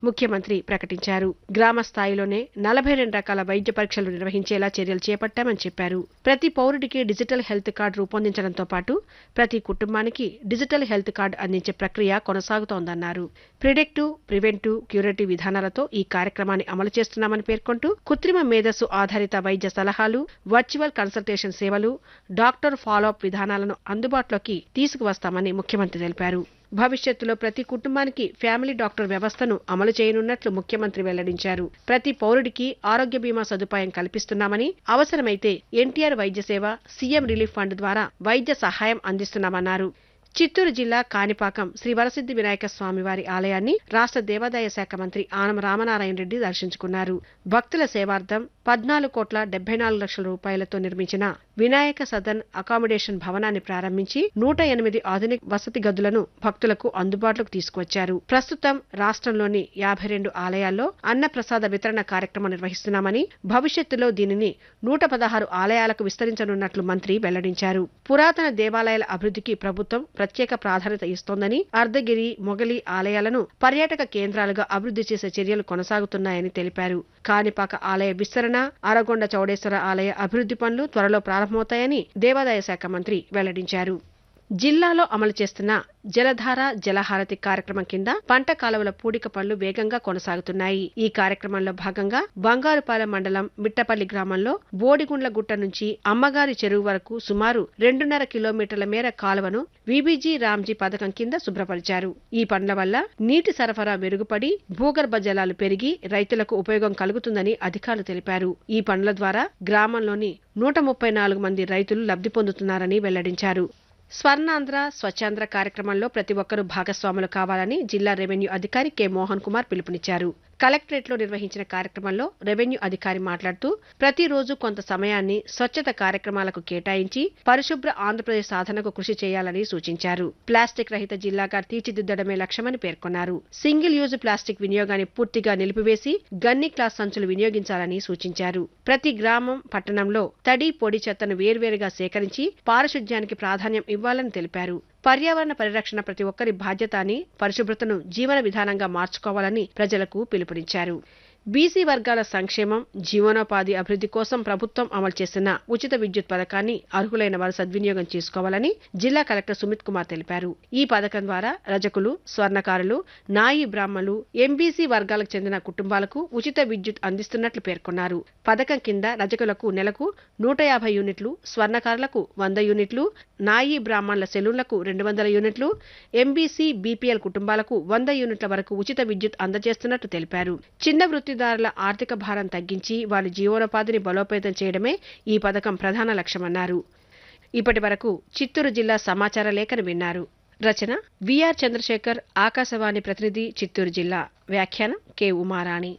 ముఖ్యమంత్రి ప్రకటించారు గ్రామ స్థాయిలోనే నలభై రెండు రకాల వైద్య పరీక్షలు నిర్వహించేలా చర్యలు చేపట్టామని చెప్పారు ప్రతి పౌరుడికి డిజిటల్ హెల్త్ కార్డు రూపొందించడంతో పాటు ప్రతి కుటుంబానికి డిజిటల్ హెల్త్ కార్డు అందించే ప్రక్రియ కొనసాగుతోందన్నారు ప్రిడిక్టివ్ ప్రివెంటివ్ క్యూరేటివ్ విధానాలతో ఈ కార్యక్రమాన్ని అమలు చేస్తున్నామని పేర్కొంటూ కృత్రిమ మేధస్సు ఆధారిత వైద్య సలహాలు వర్చువల్ కన్సల్టేషన్ సేవలు డాక్టర్ ఫాలోఅప్ విధానాలను అందుబాటులోకి తీసుకువస్తామని ముఖ్యమంత్రి తెలిపారు భవిష్యత్తులో ప్రతి కుటుంబానికి ఫ్యామిలీ డాక్టర్ వ్యవస్థను అమలు చేయనున్నట్లు ముఖ్యమంత్రి వెల్లడించారు ప్రతి పౌరుడికి ఆరోగ్య బీమా సదుపాయం కల్పిస్తున్నామని అవసరమైతే ఎన్టీఆర్ వైద్య సేవ సీఎం రిలీఫ్ ఫండ్ ద్వారా వైద్య సహాయం అందిస్తున్నామన్నారు చిత్తూరు జిల్లా కాణిపాకం శ్రీ వరసిద్ధి వినాయక స్వామి వారి ఆలయాన్ని రాష్ట్ర దేవాదాయ శాఖ మంత్రి ఆనం రామనారాయణ రెడ్డి దర్శించుకున్నారు భక్తుల సేవార్థం పద్నాలుగు కోట్ల డెబ్బై నాలుగు లక్షల రూపాయలతో నిర్మించిన వినాయక సదన్ అకామిడేషన్ భవనాన్ని ప్రారంభించి నూట ఎనిమిది ఆధునిక వసతి గదులను భక్తులకు అందుబాటులోకి తీసుకువచ్చారు ప్రస్తుతం రాష్ట్రంలోని యాభై రెండు ఆలయాల్లో అన్నప్రసాద వితరణ కార్యక్రమం నిర్వహిస్తున్నామని భవిష్యత్తులో దీనిని నూట పదహారు ఆలయాలకు విస్తరించనున్నట్లు మంత్రి వెల్లడించారు పురాతన దేవాలయాల అభివృద్ధికి ప్రభుత్వం ప్రత్యేక ప్రాధాన్యత ఇస్తోందని అర్ధగిరి మొగలి ఆలయాలను పర్యాటక కేంద్రాలుగా అభివృద్ధి చేసే చర్యలు కొనసాగుతున్నాయని తెలిపారు కాణిపాక ఆలయ విస్తరణ అరగొండ చౌడేశ్వర ఆలయ అభివృద్ధి పనులు త్వరలో ప్రారంభమవుతాయని దేవాదాయ శాఖ మంత్రి వెల్లడించారు జిల్లాలో అమలు చేస్తున్న జలధార జలహారతి కార్యక్రమం కింద పంట కాలువల పూడిక పనులు వేగంగా కొనసాగుతున్నాయి ఈ కార్యక్రమంలో భాగంగా బంగారుపాలెం మండలం మిట్టపల్లి గ్రామంలో బోడిగుండ్ల గుట్ట నుంచి అమ్మగారి చెరువు వరకు సుమారు రెండున్నర కిలోమీటర్ల మేర కాలువను విబీజీ రామ్జీ పథకం కింద శుభ్రపరిచారు ఈ పనుల వల్ల నీటి సరఫరా మెరుగుపడి భూగర్భ జలాలు పెరిగి రైతులకు ఉపయోగం కలుగుతుందని అధికారులు తెలిపారు ఈ పనుల ద్వారా గ్రామంలోని నూట ముప్పై నాలుగు మంది రైతులు లబ్ధి పొందుతున్నారని వెల్లడించారు స్వర్ణాంధ్ర స్వచ్ఛాంధ్ర కార్యక్రమంలో ప్రతి ఒక్కరూ భాగస్వాములు కావాలని జిల్లా రెవెన్యూ అధికారి కె మోహన్ కుమార్ పిలుపునిచ్చారు కలెక్టరేట్లో నిర్వహించిన కార్యక్రమంలో రెవెన్యూ అధికారి మాట్లాడుతూ ప్రతిరోజు కొంత సమయాన్ని స్వచ్ఛత కార్యక్రమాలకు కేటాయించి పరిశుభ్ర ఆంధ్రప్రదేశ్ సాధనకు కృషి చేయాలని సూచించారు ప్లాస్టిక్ రహిత జిల్లాగా తీర్చిదిద్దడమే లక్ష్యమని పేర్కొన్నారు సింగిల్ యూజ్ ప్లాస్టిక్ వినియోగాన్ని పూర్తిగా నిలిపివేసి గన్ని క్లాస్ సంచులు వినియోగించాలని సూచించారు ప్రతి గ్రామం పట్టణంలో తడి పొడి చెత్తను వేర్వేరుగా సేకరించి పారిశుధ్యానికి ప్రాధాన్యం ఇవ్వాలని తెలిపారు పర్యావరణ పరిరక్షణ ప్రతి ఒక్కరి బాధ్యత అని పరిశుభ్రతను జీవన విధానంగా మార్చుకోవాలని ప్రజలకు పిలుపునిచ్చారు బీసీ వర్గాల సంక్షేమం జీవనోపాధి అభివృద్ధి కోసం ప్రభుత్వం అమలు చేస్తున్న ఉచిత విద్యుత్ పథకాన్ని అర్హులైన వారు సద్వినియోగం చేసుకోవాలని జిల్లా కలెక్టర్ సుమిత్ కుమార్ తెలిపారు ఈ పథకం ద్వారా రజకులు స్వర్ణకారులు నాయి బ్రాహ్మణులు ఎంబీసీ వర్గాలకు చెందిన కుటుంబాలకు ఉచిత విద్యుత్ అందిస్తున్నట్లు పేర్కొన్నారు పథకం కింద రజకులకు నెలకు నూట యాభై యూనిట్లు స్వర్ణకారులకు వంద యూనిట్లు నాయి బ్రాహ్మణుల సెలూన్లకు రెండు వందల యూనిట్లు ఎంబీసీ బీపీఎల్ కుటుంబాలకు వంద యూనిట్ల వరకు ఉచిత విద్యుత్ అందజేస్తున్నట్లు తెలిపారు చిన్న వృత్తిదారుల ఆర్థిక భారం తగ్గించి వారి జీవనోపాధిని బలోపేతం చేయడమే ఈ పథకం ప్రధాన లక్ష్యమన్నారు ఇప్పటి వరకు చిత్తూరు జిల్లా సమాచార లేఖను విన్నారు రచన విఆర్ చంద్రశేఖర్ ఆకాశవాణి ప్రతినిధి చిత్తూరు జిల్లా వ్యాఖ్యానం కె ఉమారాణి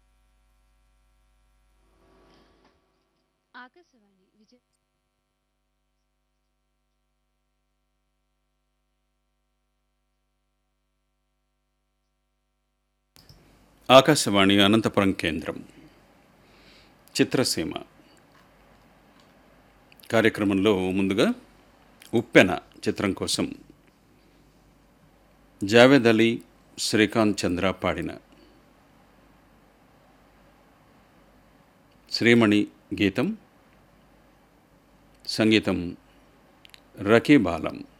ఆకాశవాణి విజయ ఆకాశవాణి అనంతపురం కేంద్రం చిత్రసీమ కార్యక్రమంలో ముందుగా ఉప్పెన చిత్రం కోసం జావేద్ అలీ శ్రీకాంత్ చంద్ర పాడిన శ్రీమణి గీతం సంగీతం రకీబాలం